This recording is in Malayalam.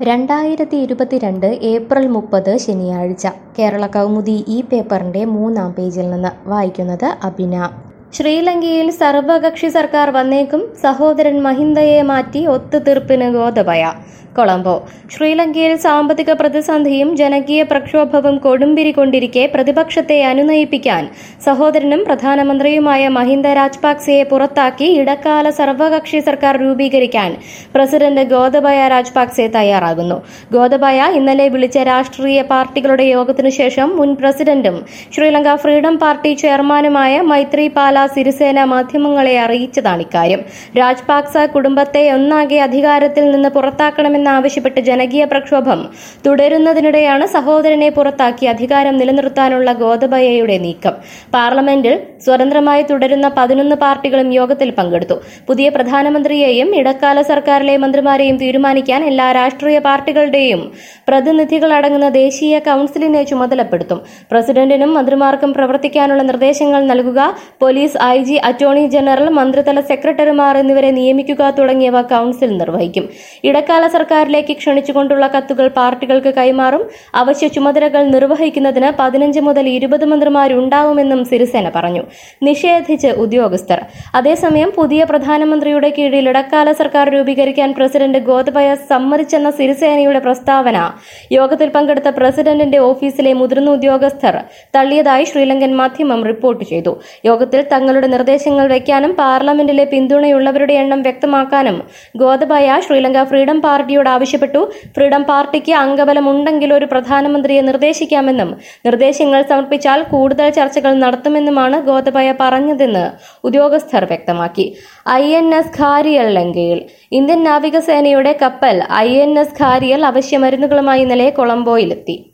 രണ്ടായിരത്തി ഇരുപത്തിരണ്ട് ഏപ്രിൽ മുപ്പത് ശനിയാഴ്ച കേരള കൗമുദി ഈ പേപ്പറിന്റെ മൂന്നാം പേജിൽ നിന്ന് വായിക്കുന്നത് അബിന ശ്രീലങ്കയിൽ സർവകക്ഷി സർക്കാർ വന്നേക്കും സഹോദരൻ മഹിന്ദയെ മാറ്റി ഒത്തുതീർപ്പിന് ഗോതബയ കൊളംബോ ശ്രീലങ്കയിൽ സാമ്പത്തിക പ്രതിസന്ധിയും ജനകീയ പ്രക്ഷോഭവും കൊടുമ്പിരി കൊണ്ടിരിക്കെ പ്രതിപക്ഷത്തെ അനുനയിപ്പിക്കാൻ സഹോദരനും പ്രധാനമന്ത്രിയുമായ മഹിന്ദ രാജപാക്സെയെ പുറത്താക്കി ഇടക്കാല സർവകക്ഷി സർക്കാർ രൂപീകരിക്കാൻ പ്രസിഡന്റ് ഗോതബയ രാജപാക്സെ തയ്യാറാകുന്നു ഗോതബയ ഇന്നലെ വിളിച്ച രാഷ്ട്രീയ പാർട്ടികളുടെ യോഗത്തിനു ശേഷം മുൻ പ്രസിഡന്റും ശ്രീലങ്ക ഫ്രീഡം പാർട്ടി ചെയർമാനുമായ മൈത്രി പാല സിരിസേന മാധ്യമങ്ങളെ അറിയിച്ചതാണ് ഇക്കാര്യം രാജപാക്സ കുടുംബത്തെ ഒന്നാകെ അധികാരത്തിൽ നിന്ന് പുറത്താക്കണമെന്നാവശ്യപ്പെട്ട് ജനകീയ പ്രക്ഷോഭം തുടരുന്നതിനിടെയാണ് സഹോദരനെ പുറത്താക്കി അധികാരം നിലനിർത്താനുള്ള ഗോതബയയുടെ നീക്കം പാർലമെന്റിൽ സ്വതന്ത്രമായി തുടരുന്ന പതിനൊന്ന് പാർട്ടികളും യോഗത്തിൽ പങ്കെടുത്തു പുതിയ പ്രധാനമന്ത്രിയെയും ഇടക്കാല സർക്കാരിലെ മന്ത്രിമാരെയും തീരുമാനിക്കാൻ എല്ലാ രാഷ്ട്രീയ പാർട്ടികളുടെയും പ്രതിനിധികളടങ്ങുന്ന ദേശീയ കൌൺസിലിനെ ചുമതലപ്പെടുത്തും പ്രസിഡന്റിനും മന്ത്രിമാർക്കും പ്രവർത്തിക്കാനുള്ള നിർദ്ദേശങ്ങൾ നൽകുക police I G attorney general മന്ത്രിതല സെക്രട്ടറിമാർ എന്നിവരെ നിയമിക്കുക തുടങ്ങിയവ കൌൺസിൽ നിർവഹിക്കും ഇടക്കാല സർക്കാരിലേക്ക് ക്ഷണിച്ചുകൊണ്ടുള്ള കത്തുകൾ പാർട്ടികൾക്ക് കൈമാറും അവശ്യ ചുമതലകൾ നിർവഹിക്കുന്നതിന് പതിനഞ്ച് മുതൽ ഇരുപത് മന്ത്രിമാരുണ്ടാവുമെന്നും സിരിസേന പറഞ്ഞു നിഷേധിച്ച് ഉദ്യോഗസ്ഥർ അതേസമയം പുതിയ പ്രധാനമന്ത്രിയുടെ കീഴിൽ ഇടക്കാല സർക്കാർ രൂപീകരിക്കാൻ പ്രസിഡന്റ് ഗോതബയ സമ്മതിച്ചെന്ന സിരിസേനയുടെ പ്രസ്താവന യോഗത്തിൽ പങ്കെടുത്ത പ്രസിഡന്റിന്റെ ഓഫീസിലെ മുതിർന്ന ഉദ്യോഗസ്ഥർ തള്ളിയതായി ശ്രീലങ്കൻ മാധ്യമം റിപ്പോർട്ട് ചെയ്തു യോഗത്തിൽ തങ്ങളുടെ നിർദ്ദേശങ്ങൾ വയ്ക്കാനും പാർലമെന്റിലെ പിന്തുണയുള്ളവരുടെ എണ്ണം വ്യക്തമാക്കാനും ഗോതബയ ശ്രീലങ്ക ഫ്രീഡം പാർട്ടിയോട് ആവശ്യപ്പെട്ടു ഫ്രീഡം പാർട്ടിക്ക് അംഗബലമുണ്ടെങ്കിൽ ഒരു പ്രധാനമന്ത്രിയെ നിർദ്ദേശിക്കാമെന്നും നിർദ്ദേശങ്ങൾ സമർപ്പിച്ചാൽ കൂടുതൽ ചർച്ചകൾ നടത്തുമെന്നുമാണ് ഗോതബയ പറഞ്ഞതെന്ന് ഉദ്യോഗസ്ഥർ വ്യക്തമാക്കി ഐ എൻ എസ് ഖാരിയൽ ലങ്കയിൽ ഇന്ത്യൻ നാവികസേനയുടെ കപ്പൽ ഐ എൻ എസ് ഖാരിയൽ അവശ്യ മരുന്നുകളുമായി ഇന്നലെ കൊളംബോയിലെത്തി